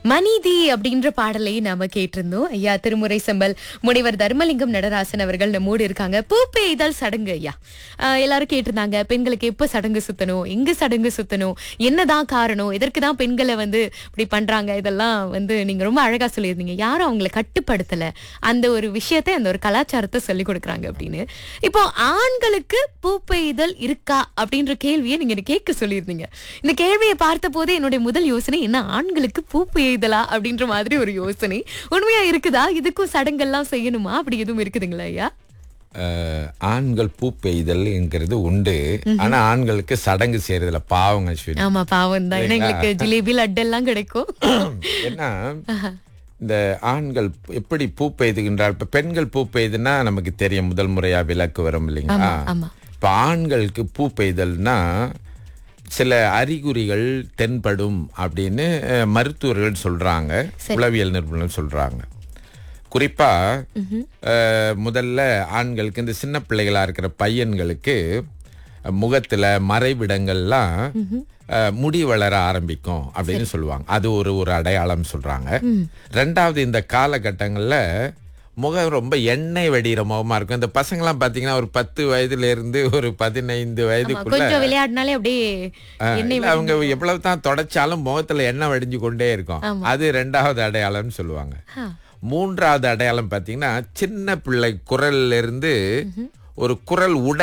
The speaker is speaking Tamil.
மனிதி அப்படின்ற பாடலை நாம கேட்டிருந்தோம் ஐயா திருமுறை செம்பல் முனைவர் தர்மலிங்கம் நடராசன் அவர்கள் நம்மோடு இருக்காங்க பூ பெய்தல் சடங்கு ஐயா ஆஹ் எல்லாரும் கேட்டிருந்தாங்க பெண்களுக்கு எப்ப சடங்கு சுத்தணும் எங்க சடங்கு சுத்தணும் என்னதான் காரணம் எதற்கு தான் பெண்களை வந்து இப்படி பண்றாங்க இதெல்லாம் வந்து நீங்க ரொம்ப அழகா சொல்லியிருந்தீங்க யாரும் அவங்களை கட்டுப்படுத்தல அந்த ஒரு விஷயத்தை அந்த ஒரு கலாச்சாரத்தை சொல்லி கொடுக்குறாங்க அப்படின்னு இப்போ ஆண்களுக்கு பூ பெய்தல் இருக்கா அப்படின்ற கேள்வியை நீங்க எனக்கு கேட்க சொல்லியிருந்தீங்க இந்த கேள்வியை பார்த்த போதே என்னுடைய முதல் யோசனை என்ன ஆண்களுக்கு பூ பெய்தலா அப்படின்ற மாதிரி ஒரு யோசனை உண்மையா இருக்குதா இதுக்கும் சடங்கெல்லாம் செய்யணுமா அப்படி எதுவும் இருக்குதுங்களா ஐயா அஹ், ஆண்கள் பூ பெய்தல்ங்கிறது உண்டு ஆனா ஆண்களுக்கு சடங்கு செய்யறதுல பாவங்க அஸ்வினி ஆமா பாவம் தான் எங்களுக்கு ஜிலேபி லட்டு எல்லாம் கிடைக்கும் ஏன்னா இந்த ஆண்கள் எப்படி பூ பெய்துகின்றால் இப்ப பெண்கள் பூ பெய்துன்னா நமக்கு தெரியும் முதல் முறையா விளக்கு வரும் இல்லைங்களா ஆமா. இப்ப ஆண்களுக்கு பூ பெய்தல்னா சில அறிகுறிகள் தென்படும் அப்படின்னு அஹ், மருத்துவர்கள் சொல்றாங்க உளவியல் நிபுணர்கள் சொல்றாங்க குறிப்பா அஹ், முதல்ல ஆண்களுக்கு இந்த சின்ன பிள்ளைகளா இருக்கிற பையன்களுக்கு அஹ், முகத்துல மறைவிடங்கள்லாம் அஹ், முடி வளர ஆரம்பிக்கும் அப்படின்னு சொல்லுவாங்க அது ஒரு ஒரு அடையாளம் சொல்றாங்க ரெண்டாவது இந்த காலகட்டங்கள்ல முகம் ரொம்ப எண்ணெய் வடிகிற முகமா இருக்கும் இந்த பசங்கலாம் பாத்தீங்கன்னா ஒரு பத்து வயதுல இருந்து ஒரு பதினைந்து வயதுக்குள்ள கொஞ்சம் விளையாடினாலே அப்படியே ஆஹ், எண்ணெய் இல்ல, அவங்க எவ்வளவு தான் தொடச்சாலும் முகத்துல எண்ணெய் வடிஞ்சு கொண்டே இருக்கும் அது ரெண்டாவது அடையாளம்னு சொல்லுவாங்க ஆ. மூன்றாவது அடையாளம் பாத்தீங்கன்னா சின்ன பிள்ளை குரல்ல இருந்து ஒரு குரல் உடை